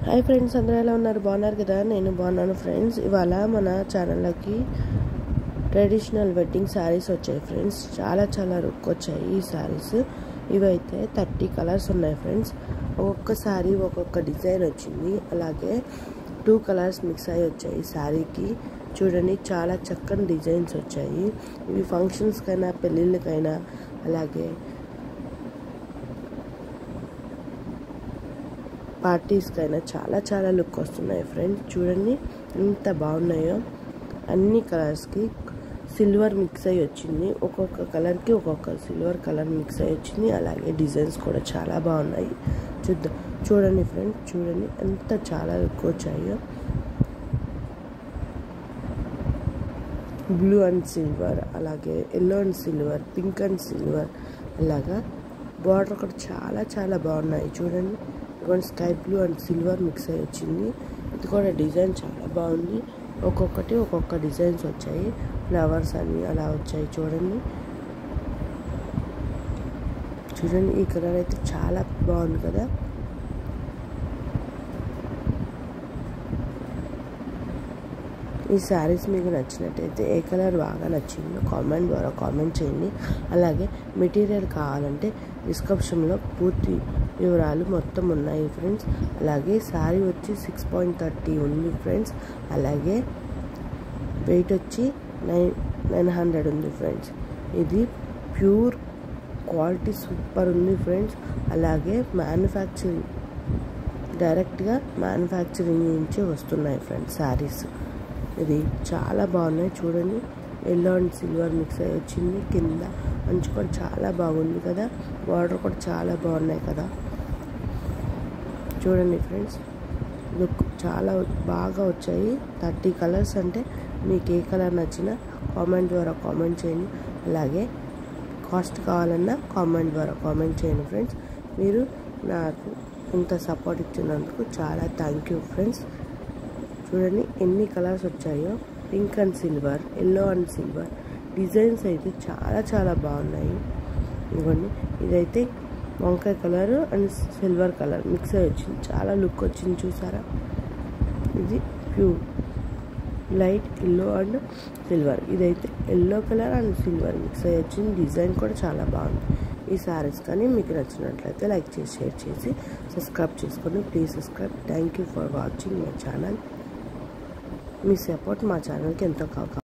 hi friends అందరూ ఎలా ఉన్నారు బాగున్నారు కదా నేను బాగున్నాను ఫ్రెండ్స్ ఇవాళ మన ఛానల్లోకి ట్రెడిషనల్ వెడ్డింగ్ శారీస్ వచ్చాయి ఫ్రెండ్స్ చాలా చాలా లుక్ వచ్చాయి ఈ శారీస్ ఇవైతే థర్టీ కలర్స్ ఉన్నాయి ఫ్రెండ్స్ ఒక్కొక్క శారీ ఒక్కొక్క డిజైన్ వచ్చింది అలాగే టూ కలర్స్ మిక్స్ అయ్యి వచ్చాయి ఈ శారీకి చూడండి చాలా చక్కని డిజైన్స్ వచ్చాయి ఇవి ఫంక్షన్స్కైనా పెళ్ళిళ్ళకైనా అలాగే పార్టీస్కైనా చాలా చాలా లుక్ వస్తున్నాయి ఫ్రెండ్స్ చూడండి ఎంత బాగున్నాయో అన్ని కలర్స్కి సిల్వర్ మిక్స్ అయ్యి వచ్చింది ఒక్కొక్క కలర్కి ఒక్కొక్క సిల్వర్ కలర్ మిక్స్ అయ్యి వచ్చింది అలాగే డిజైన్స్ కూడా చాలా బాగున్నాయి చూద్దాం చూడండి ఫ్రెండ్స్ చూడండి ఎంత చాలా లుక్ వచ్చాయో బ్లూ అండ్ సిల్వర్ అలాగే yellow and silver pink and silver అలాగా బార్డర్ కూడా చాలా చాలా బాగున్నాయి చూడండి ఇదిగోండి sky blue and silver mix అయ్యి వచ్చింది ఇది కూడా డిజైన్ చాలా బాగుంది ఒక్కొక్కటి ఒక్కొక్క డిజైన్స్ వచ్చాయి ఫ్లవర్స్ అన్ని అలా వచ్చాయి చూడండి చూడండి ఈ కలర్ అయితే చాలా బాగుంది కదా ఈ శారీస్ మీకు నచ్చినట్టయితే ఏ కలర్ బాగా నచ్చిందో కామెంట్ ద్వారా కామెంట్ చేయండి అలాగే మెటీరియల్ కావాలంటే డిస్క్రిప్షన్లో పూర్తి వివరాలు మొత్తం ఉన్నాయి ఫ్రెండ్స్ అలాగే శారీ వచ్చి సిక్స్ పాయింట్ థర్టీ ఉంది ఫ్రెండ్స్ అలాగే వెయిట్ వచ్చి నైన్ నైన్ హండ్రెడ్ ఉంది ఫ్రెండ్స్ ఇది ప్యూర్ క్వాలిటీ సూపర్ ఉంది ఫ్రెండ్స్ అలాగే మ్యానుఫ్యాక్చరింగ్ డైరెక్ట్గా మ్యానుఫ్యాక్చరింగ్ నుంచి వస్తున్నాయి ఫ్రెండ్స్ శారీస్ ఇది చాలా బాగున్నాయి చూడండి ఎల్లో అండ్ సిల్వర్ మిక్స్ అయ్యి వచ్చింది కింద మంచి కూడా చాలా బాగుంది కదా బార్డర్ కూడా చాలా బాగున్నాయి కదా చూడండి ఫ్రెండ్స్ లుక్ చాలా బాగా వచ్చాయి థర్టీ కలర్స్ అంటే మీకు ఏ కలర్ నచ్చినా కామెంట్ ద్వారా కామెంట్ చేయండి అలాగే కాస్ట్ కావాలన్నా కామెంట్ ద్వారా కామెంట్ చేయండి ఫ్రెండ్స్ మీరు నాకు ఇంత సపోర్ట్ ఇచ్చినందుకు చాలా థ్యాంక్ యూ ఫ్రెండ్స్ చూడండి ఎన్ని కలర్స్ వచ్చాయో pink and silver yellow and silver designs అయితే చాలా చాలా బాగున్నాయి ఇదిగోండి ఇదైతే వంకాయ colour and silver colour mix అయ్యి వచ్చింది చాలా లుక్ వచ్చింది చూసారా ఇది pure light yellow and silver ఇదైతే yellow colour and silver mix అయ్యి వచ్చింది డిజైన్ కూడా చాలా బాగుంది ఈ శారీస్ కానీ మీకు నచ్చినట్లయితే లైక్ చేసి షేర్ చేసి సబ్స్క్రైబ్ చేసుకోండి please subscribe thank you for watching my channel మీ సపోర్ట్ మా ఛానల్కి ఎంతో కావాలి